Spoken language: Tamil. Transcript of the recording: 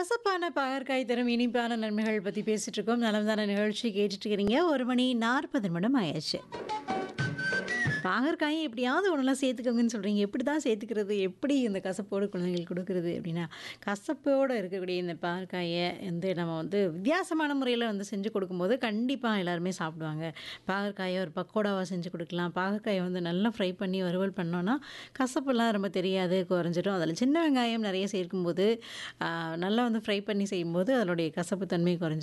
கசப்பான பாகற்காய் தரும் இனிப்பான நன்மைகள் பற்றி பேசிட்டு இருக்கோம் நலம்தான நிகழ்ச்சி கேட்டுட்டு இருக்கிறீங்க ஒரு மணி நாற்பது நிமிடம் ஆயாச்சு பாகற்காயை எப்படியாவது ஒன்றெல்லாம் சேர்த்துக்கோங்கன்னு சொல்கிறீங்க எப்படி தான் சேர்த்துக்கிறது எப்படி இந்த கசப்போடு குழந்தைங்களுக்கு கொடுக்குறது அப்படின்னா கசப்போடு இருக்கக்கூடிய இந்த பாகற்காயை வந்து நம்ம வந்து வித்தியாசமான முறையில் வந்து செஞ்சு கொடுக்கும்போது கண்டிப்பாக எல்லாருமே சாப்பிடுவாங்க பாகற்காயை ஒரு பக்கோடாவாக செஞ்சு கொடுக்கலாம் பாகற்காயை வந்து நல்லா ஃப்ரை பண்ணி வறுவல் பண்ணோன்னா கசப்பெல்லாம் ரொம்ப தெரியாது குறைஞ்சிடும் அதில் சின்ன வெங்காயம் நிறைய சேர்க்கும்போது ஆஹ், நல்லா வந்து ஃப்ரை பண்ணி செய்யும்போது அதனுடைய கசப்பு தன்மை குறைஞ்சிரும்